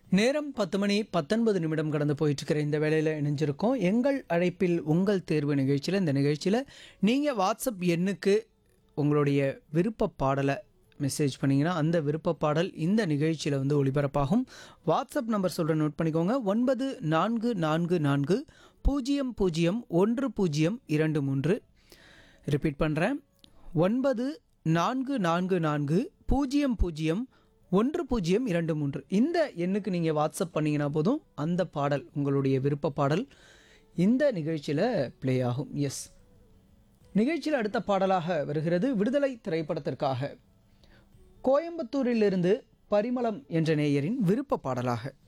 நேரம் பத்து மணி பத்தொன்பது நிமிடம் கடந்து போயிட்டு இருக்கிற இந்த வேளையில் இணைஞ்சிருக்கோம் எங்கள் அழைப்பில் உங்கள் தேர்வு நிகழ்ச்சியில் இந்த நிகழ்ச்சியில் நீங்கள் வாட்ஸ்அப் எண்ணுக்கு உங்களுடைய விருப்ப பாடலை மெசேஜ் பண்ணிங்கன்னா அந்த விருப்ப பாடல் இந்த நிகழ்ச்சியில் வந்து ஒளிபரப்பாகும் வாட்ஸ்அப் நம்பர் சொல்கிறேன் நோட் பண்ணிக்கோங்க ஒன்பது நான்கு நான்கு நான்கு பூஜ்ஜியம் பூஜ்ஜியம் ஒன்று பூஜ்ஜியம் இரண்டு மூன்று ரிப்பீட் பண்ணுறேன் ஒன்பது நான்கு நான்கு நான்கு பூஜ்ஜியம் பூஜ்ஜியம் ஒன்று பூஜ்ஜியம் இரண்டு மூன்று இந்த எண்ணுக்கு நீங்கள் வாட்ஸ்அப் பண்ணீங்கன்னா போதும் அந்த பாடல் உங்களுடைய விருப்ப பாடல் இந்த நிகழ்ச்சியில் ப்ளே ஆகும் எஸ் நிகழ்ச்சியில் அடுத்த பாடலாக வருகிறது விடுதலை திரைப்படத்திற்காக கோயம்புத்தூரிலிருந்து பரிமளம் என்ற நேயரின் விருப்ப பாடலாக